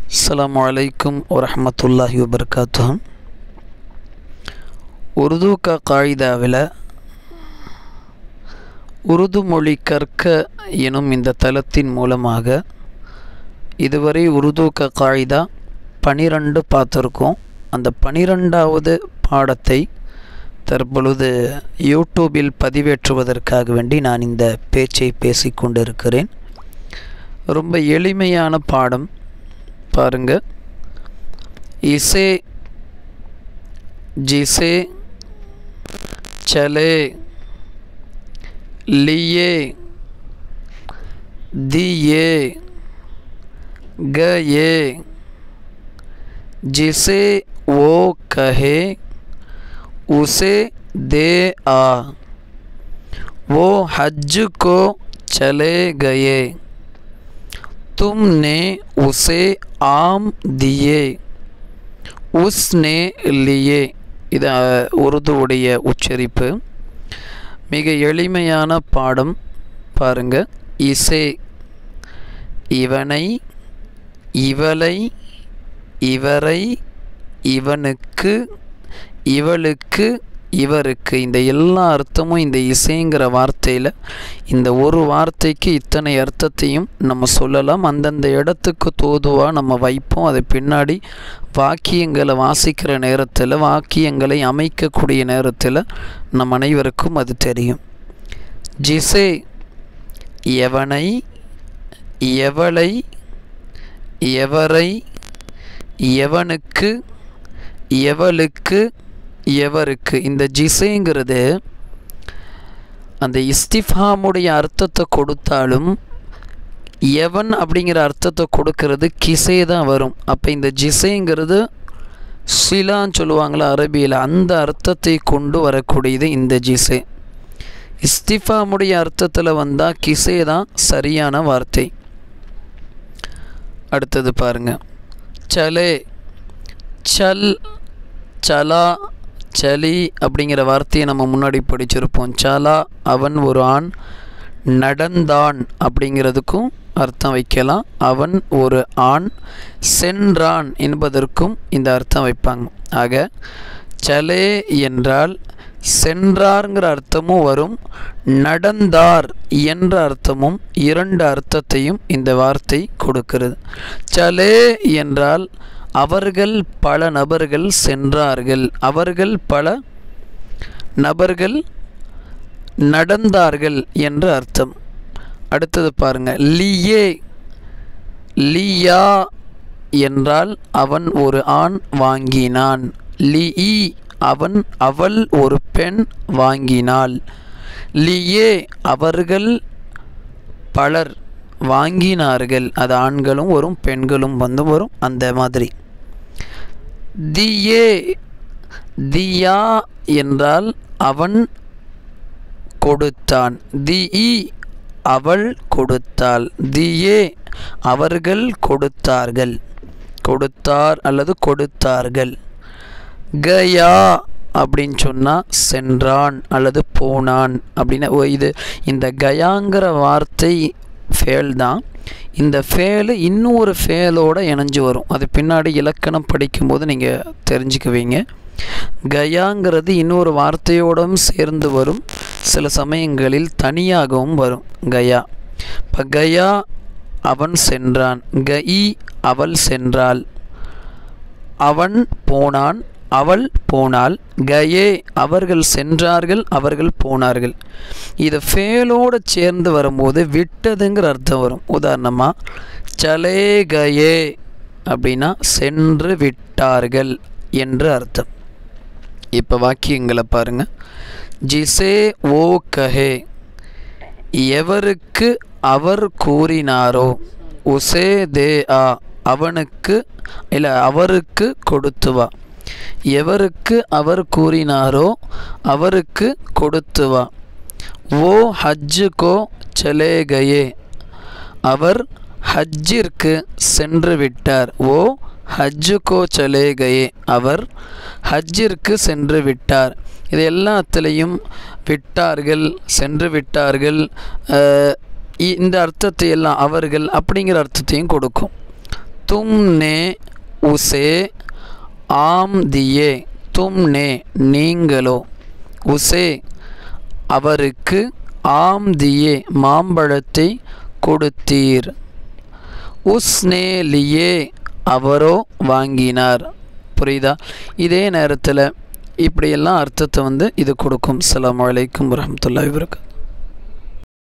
அஸ்ஸலாமு அலைக்கும் வரஹ்மத்துல்லாஹி வபர்காத்துஹம் உருது க காயிதாவில் உருது மொழி கற்க எனும் இந்த தளத்தின் மூலமாக இதுவரை உருது க காயிதா பனிரெண்டு பார்த்துருக்கோம் அந்த பனிரெண்டாவது பாடத்தை தற்பொழுது யூடியூபில் பதிவேற்றுவதற்காக வேண்டி நான் இந்த பேச்சை பேசிக்கொண்டிருக்கிறேன் ரொம்ப எளிமையான பாடம் பாருங்க இசே ஜிசே चले लिए दिए गए जिसे वो कहे उसे दे आ वो हज को चले गए तुमने उसे आम दिए உஸ்னே லியே இது உருதுவுடைய உச்சரிப்பு மிக எளிமையான பாடம் பாருங்க இசே இவனை இவளை இவரை இவனுக்கு இவளுக்கு இவருக்கு இந்த எல்லா அர்த்தமும் இந்த இசைங்கிற வார்த்தையில் இந்த ஒரு வார்த்தைக்கு இத்தனை அர்த்தத்தையும் நம்ம சொல்லலாம் அந்தந்த இடத்துக்கு தோதுவாக நம்ம வைப்போம் அது பின்னாடி வாக்கியங்களை வாசிக்கிற நேரத்தில் வாக்கியங்களை அமைக்கக்கூடிய நேரத்தில் நம் அனைவருக்கும் அது தெரியும் ஜிசே எவனை எவளை எவரை எவனுக்கு எவளுக்கு எவருக்கு இந்த ஜிசேங்கிறது அந்த இஸ்திஃபாமுடைய அர்த்தத்தை கொடுத்தாலும் எவன் அப்படிங்கிற அர்த்தத்தை கொடுக்கறது கிசே தான் வரும் அப்போ இந்த ஜிசேங்கிறது சிலான்னு சொல்லுவாங்களா அரபியில் அந்த அர்த்தத்தை கொண்டு வரக்கூடியது இந்த ஜிசே இஸ்திஃபாமுடைய அர்த்தத்தில் வந்தால் கிசே தான் சரியான வார்த்தை அடுத்தது பாருங்க சலே சல் சலா சலி அப்படிங்கிற வார்த்தையை நம்ம முன்னாடி படிச்சிருப்போம் சலா அவன் ஒரு ஆண் நடந்தான் அப்படிங்கிறதுக்கும் அர்த்தம் வைக்கலாம் அவன் ஒரு ஆண் சென்றான் என்பதற்கும் இந்த அர்த்தம் வைப்பாங்க ஆக சலே என்றால் சென்றார்ங்கிற அர்த்தமும் வரும் நடந்தார் என்ற அர்த்தமும் இரண்டு அர்த்தத்தையும் இந்த வார்த்தை கொடுக்கிறது சலே என்றால் அவர்கள் பல நபர்கள் சென்றார்கள் அவர்கள் பல நபர்கள் நடந்தார்கள் என்ற அர்த்தம் அடுத்தது பாருங்க லியே லியா என்றால் அவன் ஒரு ஆண் வாங்கினான் லிஇ அவன் அவள் ஒரு பெண் வாங்கினாள் லியே அவர்கள் பலர் வாங்கினார்கள் அது ஆண்களும் வரும் பெண்களும் வந்து வரும் அந்த மாதிரி தியே தியா என்றால் அவன் கொடுத்தான் திஇ அவள் கொடுத்தாள் தியே அவர்கள் கொடுத்தார்கள் கொடுத்தார் அல்லது கொடுத்தார்கள் கயா அப்படின்னு சொன்னால் சென்றான் அல்லது போனான் அப்படின்னு இது இந்த கயாங்கிற வார்த்தை ஃபேல் தான் இந்த ஃபேலு இன்னொரு ஃபேலோடு இணைஞ்சு வரும் அது பின்னாடி இலக்கணம் படிக்கும்போது நீங்கள் தெரிஞ்சுக்குவீங்க கயாங்கிறது இன்னொரு வார்த்தையோடும் சேர்ந்து வரும் சில சமயங்களில் தனியாகவும் வரும் கயா இப்போ கயா அவன் சென்றான் கஇ அவள் சென்றாள் அவன் போனான் அவள் போனாள் கயே அவர்கள் சென்றார்கள் அவர்கள் போனார்கள் இதை ஃபேலோடு சேர்ந்து வரும்போது விட்டதுங்கிற அர்த்தம் வரும் உதாரணமாக சலே கயே அப்படின்னா சென்று விட்டார்கள் என்று அர்த்தம் இப்போ வாக்கியங்களை பாருங்க ஜிசே ஓ கஹே எவருக்கு அவர் கூறினாரோ உசே தே ஆ அவனுக்கு இல்லை அவருக்கு கொடுத்து வா எவருக்கு அவர் கூறினாரோ அவருக்கு கொடுத்து வா ஓ ஹஜ்ஜு கோ சலே கயே அவர் ஹஜ்ஜிற்கு சென்று விட்டார் ஓ ஹஜ்ஜு கோ சலே கயே அவர் ஹஜ்ஜிற்கு சென்று விட்டார் இது எல்லாத்துலேயும் விட்டார்கள் சென்று விட்டார்கள் அஹ், இ- இந்த அர்த்தத்தை எல்லாம் அவர்கள் அப்படிங்கிற அர்த்தத்தையும் கொடுக்கும் தும்னே உசே ஆம் தியே தும்னே நீங்களோ உசே அவருக்கு ஆம் தியே மாம்பழத்தை கொடுத்தீர் உஸ்னே லியே அவரோ வாங்கினார் புரியுதா இதே நேரத்தில் இப்படியெல்லாம் அர்த்தத்தை வந்து இது கொடுக்கும் அஸ்ஸலாமு அலைக்கும் வரஹ்மத்துல்லாஹி வபரகாத்துஹு